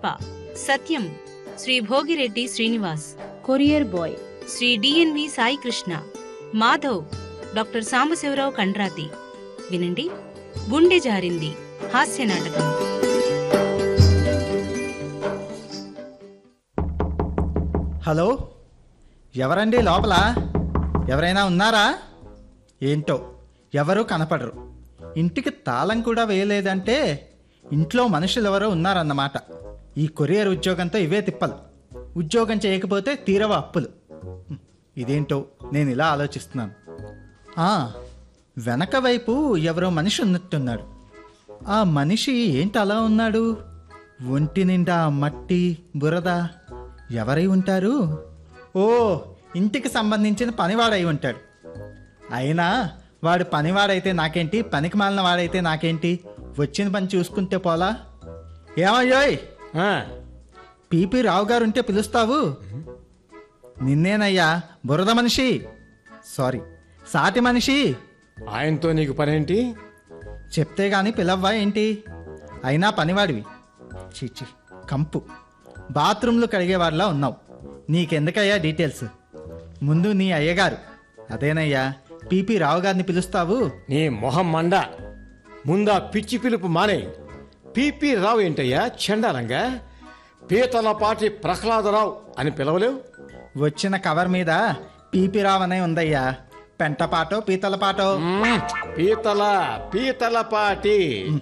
Pushpa Satyam Sri Bhogireddy Srinivas courier boy Sri DNV Sai Krishna Madhav doctor Sambasivarao Kandrathi వినండి గుండె జారింది హాస్య నాటకం హలో ఎవరండి లోపల ఎవరైనా ఉన్నారా ఏంటో ఎవరూ కనపడరు ఇంటికి తాళం కూడా వేయలేదంటే ఇంట్లో మనుషులు ఎవరో ఉన్నారన్నమాట ఈ కొరియర్ ఉద్యోగంతో ఇవే తిప్పలు ఉద్యోగం చేయకపోతే తీరవ అప్పులు హ్మ్, ఇదేంటో నేను ఇలా ఆలోచిస్తున్నాను ఆ, వెనక వైపు ఎవరో మనిషి ఉన్నట్టున్నాడు ఆ మనిషి ఏంటి అలా ఉన్నాడు ఒంటి నిండా మట్టి బురద ఎవరై ఉంటారు ఓ ఇంటికి సంబంధించిన పనివాడై ఉంటాడు అయినా వాడు పనివాడైతే నాకేంటి పనికి మాలిన వాడైతే నాకేంటి వచ్చిన పని చూసుకుంటే పోలా ఏమయ్యోయ్ ఆ, పీపీ రావు గారు ఉంటే పిలుస్తావు నిన్నేనయ్యా బురద మనిషి సారీ సాటి మనిషి ఆయనతో నీకు పనేంటి చెప్తే గాని పిలవ్వా ఏంటి అయినా పనివాడివి చీచి కంపు బాత్రూంలు కడిగేవాడిలా ఉన్నావు నీకెందుకయ్యా డీటెయిల్స్ ముందు నీ అయ్యగారు అదేనయ్యా పీపీ రావు గారిని పిలుస్తావు నీ మొహం మండ ముందా పిచ్చి పిలుపు మానే పిపి రావు ఏంటయ్యా చండాలంగా పీతలపాటి ప్రహ్లాదరావు అని పిలవలేవు వచ్చిన కవర్ మీద పీపీ రావు అనే ఉందయ్యా పెంటపాటో పీతలపాటో మ్మ్, పీతల పీతలపాటి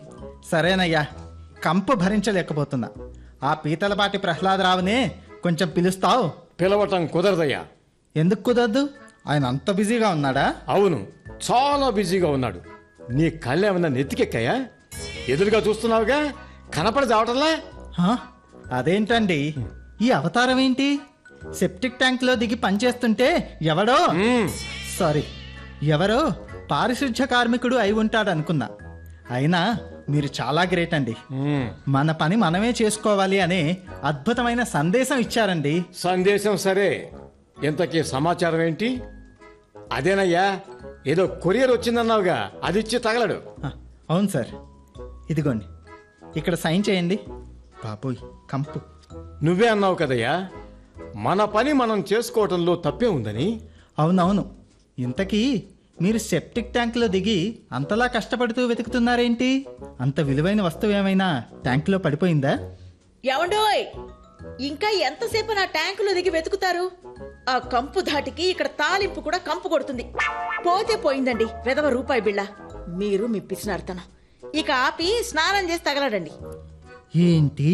సరేనయ్యా కంపు భరించలేకపోతున్నా ఆ పీతలపాటి ప్రహ్లాదరావునే కొంచెం పిలుస్తావు పిలవటం కుదరదయ్యా ఎందుకు కుదరదు ఆయన అంత బిజీగా ఉన్నాడా అవును చాలా బిజీగా ఉన్నాడు నీ కళ్ళేమన్నా నెత్తికెక్కాయా ఎదురుగా చూస్తున్నావుగా కనపడి చావటంలా హా? అదేంటండి ఈ అవతారం ఏంటి సెప్టిక్ ట్యాంక్లో దిగి పనిచేస్తుంటే ఎవడో మ్మ్, సారీ ఎవరో పారిశుధ్య కార్మికుడు అయి ఉంటాడు అనుకున్నా అయినా మీరు చాలా గ్రేట్ అండి మ్మ్. మన పని మనమే చేసుకోవాలి అనే అద్భుతమైన సందేశం ఇచ్చారండి సందేశం సరే ఇంతకీ సమాచారం ఏంటి అదేనయ్యా ఏదో కొరియర్ వచ్చిందన్నావుగా అది ఇచ్చి తగలడు ఆ, అవును సార్ ఇదిగోండి ఇక్కడ సైన్ చేయండి బాబోయ్ కంపు నువ్వే అన్నావు కదయ్యా మన పని మనం చేసుకోవటంలో తప్పే ఉందని అవునవును ఇంతకీ మీరు సెప్టిక్ ట్యాంక్లో దిగి అంతలా కష్టపడుతూ వెతుకుతున్నారేంటి అంత విలువైన వస్తువు ఏమైనా ట్యాంకులో పడిపోయిందా ఎవండోయ్ ఇంకా ఎంతసేపు నా ట్యాంకులో దిగి వెతుకుతారు ఆ కంపు ధాటికి ఇక్కడ తాలింపు కూడా కంపు కొడుతుంది పోతే పోయిందండి వెదవ రూపాయి బిళ్ళ మీరు మీ పిసినారుతనం ఇక ఆపి స్నానం చేసి తగలడండి ఏంటి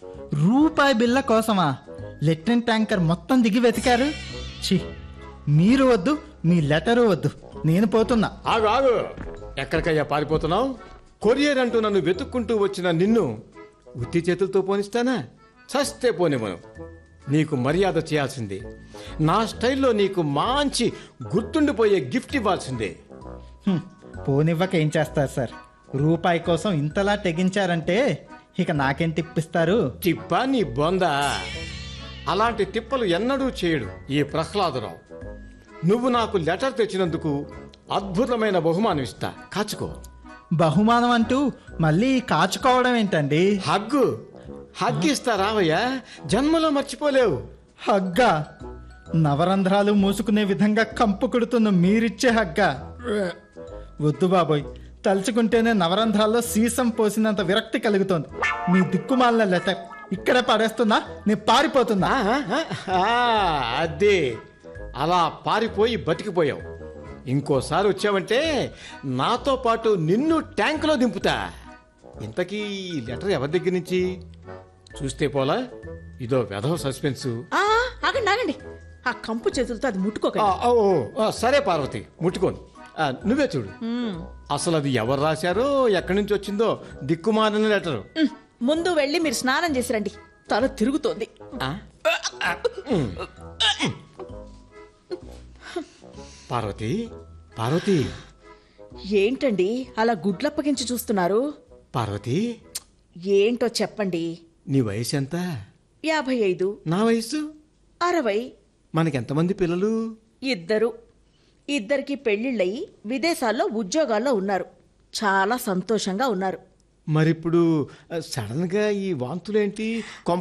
రూపాయి బిల్ల కోసమా లెట్రిన్ ట్యాంకర్ మొత్తం దిగి వెతికారు ఛీ మీరు వద్దు మీ లెటరు వద్దు నేను పోతున్నా ఆగు ఆగు ఎక్కడికయ్యా పారిపోతున్నావు కొరియర్ అంటూ నన్ను వెతుక్కుంటూ వచ్చిన నిన్ను ఉత్తి చేతులతో పోనిస్తానా చస్తే పోనివ్వను నీకు మర్యాద చేయాల్సిందే నా స్టైల్లో నీకు మంచి గుర్తుండిపోయే గిఫ్ట్ ఇవ్వాల్సిందే హ్మ్, పోనివ్వక ఏం చేస్తారు సార్ రూపాయి కోసం ఇంతలా తెగించారంటే ఇక నాకేం తిప్పిస్తారు తిప్ప నీ బొంద అలాంటి తిప్పలు ఎన్నడూ చేయడు ఈ ప్రహ్లాదరావు నువ్వు నాకు లెటర్ తెచ్చినందుకు అద్భుతమైన బహుమానం ఇస్తా కాచుకో బహుమానం అంటూ మళ్ళీ కాచుకోవడం ఏంటండి హగ్గు హగ్గిస్తా రావయ్యా జన్మలో మర్చిపోలేవు హగ్గా నవరంధ్రాలు మూసుకునే విధంగా కంపు కొడుతున్న మీరిచ్చే హగ్గా వద్దు బాబోయ్ తలుచుకుంటేనే నవరంధ్రాల్లో సీసం పోసినంత విరక్తి కలుగుతోంది మీ దిక్కుమాలిన లెటర్ ఇక్కడే పడేస్తున్నా నేను పారిపోతున్నా ఆ, ఆ, ఆ, అదే అలా పారిపోయి బతికిపోయావు ఇంకోసారి వచ్చావంటే నాతో పాటు నిన్ను ట్యాంకులో దింపుతా ఇంతకీ ఈ లెటర్ ఎవరి దగ్గర నుంచి చూస్తే పోలా ఇదో వెధవ సస్పెన్స్ ఆ ఆగండి ఆగండి ఆ కంపు చేతులతో అది ముట్టుకోకండి ఆ, ఓ, ఓ, ఆ, సరే పార్వతి ముట్టుకోను ఆ, నువ్వే చూడు మ్మ్. అసలు అది ఎవరు రాశారో ఎక్కడి నుంచి వచ్చిందో దిక్కుమాలిన లెటరు మ్, ముందు వెళ్ళి మీరు స్నానం చేసి రండి తల తిరుగుతోంది ఆ? ఉమ్. పార్వతి పార్వతి ఏంటండి అలా గుడ్లప్పగించి చూస్తున్నారు పార్వతి ఏంటో చెప్పండి నీ వయసు ఎంత యాభై ఐదు నా వయసు అరవై మనకెంతమంది పిల్లలు ఇద్దరు ఇద్దరికి పెళ్లిళ్ళయి విదేశాల్లో ఉద్యోగాల్లో ఉన్నారు చాలా సంతోషంగా ఉన్నారు మరిప్పుడు సడన్ గా ఈ వాంతులేంటి కొంప